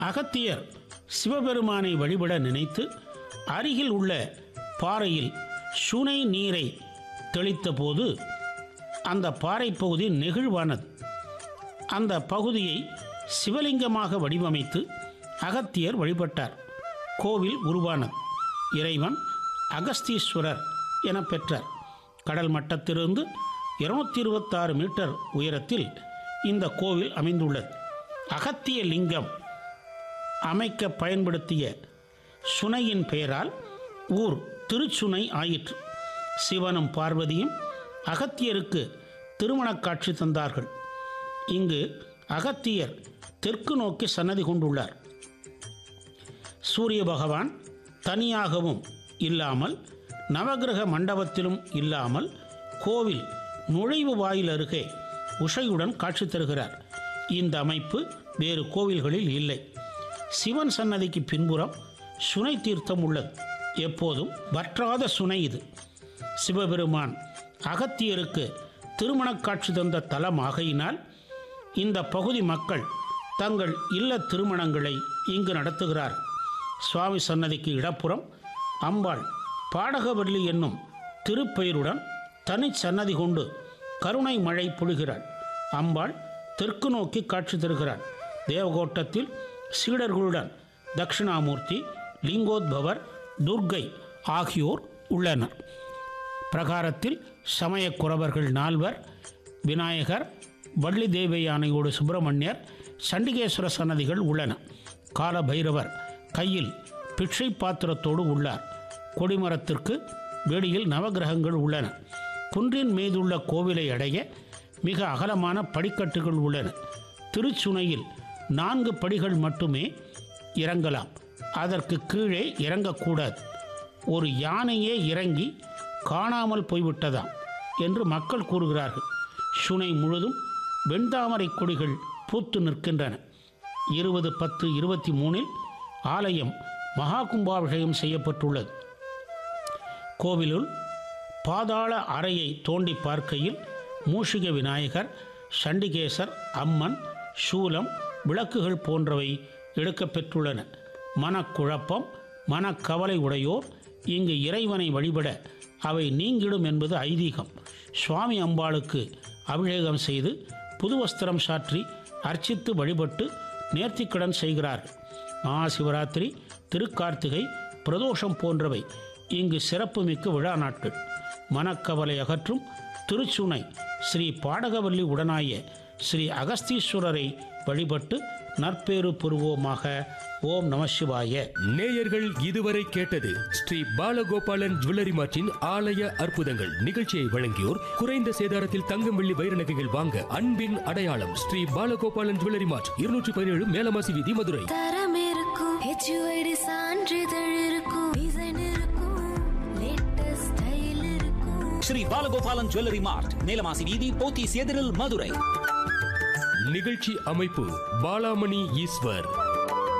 அகத்தியர் சிவபெருமானை வழிபட நினைத்து அருகில் உள்ள பாறையில் சுனை நீரை தெளித்தபோது அந்த பாறை பகுதி நெகிழ்வானது அந்த பகுதியை சிவலிங்கமாக வடிவமைத்து அகத்தியர் வழிபட்டார் கோவில் உருவானது இறைவன் அகஸ்தீஸ்வரர் என பெற்றார் கடல் மட்டத்திலிருந்து இருநூத்தி இருபத்தாறு மீட்டர் உயரத்தில் இந்த கோவில் அமைந்துள்ளது அகத்திய லிங்கம் அமைக்க பயன்படுத்திய சுனையின் பெயரால் ஊர் திருச்சுனை ஆயிற்று சிவனும் பார்வதியும் அகத்தியருக்கு திருமணக் காட்சி தந்தார்கள் இங்கு அகத்தியர் தெற்கு நோக்கி சன்னதி கொண்டுள்ளார் சூரிய பகவான் தனியாகவும் இல்லாமல் நவகிரக மண்டபத்திலும் இல்லாமல் கோவில் நுழைவு வாயில் அருகே உஷையுடன் காட்சி தருகிறார் இந்த அமைப்பு வேறு கோவில்களில் இல்லை சிவன் சன்னதிக்கு பின்புறம் சுனை தீர்த்தம் உள்ளது எப்போதும் வற்றாத சுனை இது சிவபெருமான் அகத்தியருக்கு திருமணக் காட்சி தந்த தலம் ஆகையினால் இந்த பகுதி மக்கள் தங்கள் இல்ல திருமணங்களை இங்கு நடத்துகிறார் சுவாமி சன்னதிக்கு இடப்புறம் அம்பாள் பாடகவல்லி என்னும் திருப்பெயருடன் தனி சன்னதி கொண்டு கருணை மழை பொழிகிறாள் அம்பாள் தெற்கு நோக்கி காட்சி தருகிறாள் தேவகோட்டத்தில் சீடர்களுடன் தட்சிணாமூர்த்தி லிங்கோத்பவர் துர்க்கை ஆகியோர் உள்ளனர் பிரகாரத்தில் சமயக் குறவர்கள் நால்வர் விநாயகர் வள்ளி தேவி யானையோடு சுப்பிரமணியர் சண்டிகேஸ்வர சன்னதிகள் உள்ளன கால பைரவர் கையில் பிட்சை பாத்திரத்தோடு உள்ளார் கொடிமரத்திற்கு வெளியில் நவகிரகங்கள் உள்ளன குன்றின் மீதுள்ள கோவிலை அடைய மிக அகலமான படிக்கட்டுகள் உள்ளன திருச்சுனையில் நான்கு படிகள் மட்டுமே இறங்கலாம் அதற்கு கீழே இறங்கக்கூடாது ஒரு யானையே இறங்கி காணாமல் போய்விட்டதாம் என்று மக்கள் கூறுகிறார்கள் சுனை முழுதும் வெண்தாமரை கொடிகள் பூத்து நிற்கின்றன இருபது பத்து இருபத்தி மூணில் ஆலயம் மகா கும்பாபிஷேகம் செய்யப்பட்டுள்ளது கோவிலுள் பாதாள அறையை தோண்டி பார்க்கையில் மூஷிக விநாயகர் சண்டிகேசர் அம்மன் சூலம் விளக்குகள் போன்றவை எடுக்கப்பெற்றுள்ளன மனக்குழப்பம் மனக்கவலை உடையோர் இங்கு இறைவனை வழிபட அவை நீங்கிடும் என்பது ஐதீகம் சுவாமி அம்பாளுக்கு அபிஷேகம் செய்து புது வஸ்திரம் சாற்றி அர்ச்சித்து வழிபட்டு நேர்த்திக்கடன் செய்கிறார்கள் மகாசிவராத்திரி திருக்கார்த்திகை பிரதோஷம் போன்றவை இங்கு சிறப்புமிக்க விழா நாட்கள் மனக்கவலை அகற்றும் திருச்சுனை ஸ்ரீ பாடகவல்லி உடனாய ஸ்ரீ அகஸ்தீஸ்வரரை வழிபட்டு நற்பேறு பெறுவோமாக ஓம் நம சிவாய நேயர்கள் இதுவரை கேட்டது ஸ்ரீ பாலகோபாலன் ஜுவல்லரி மார்ட்டின் ஆலய அற்புதங்கள் நிகழ்ச்சியை வழங்கியோர் குறைந்த சேதாரத்தில் தங்கம் வெள்ளி வைர நகைகள் வாங்க அன்பின் அடையாளம் ஸ்ரீ பாலகோபாலன் ஜுவல்லரி மார்ட் இருநூற்றி பதினேழு மேலமாசி வீதி மதுரை தரம் இருக்கும் ஹெச்யூஐடி சான்றிதழ் இருக்கும் டிசைன் இருக்கும் லேட்டஸ்ட் ஸ்டைல் இருக்கும் ஸ்ரீ பாலகோபாலன் ஜுவல்லரி மார்ட் நீலமாசி வீதி போத்தீஸ் எதிரில் மதுரை நிகழ்ச்சி அமைப்பு பாலாமணி ஈஸ்வர்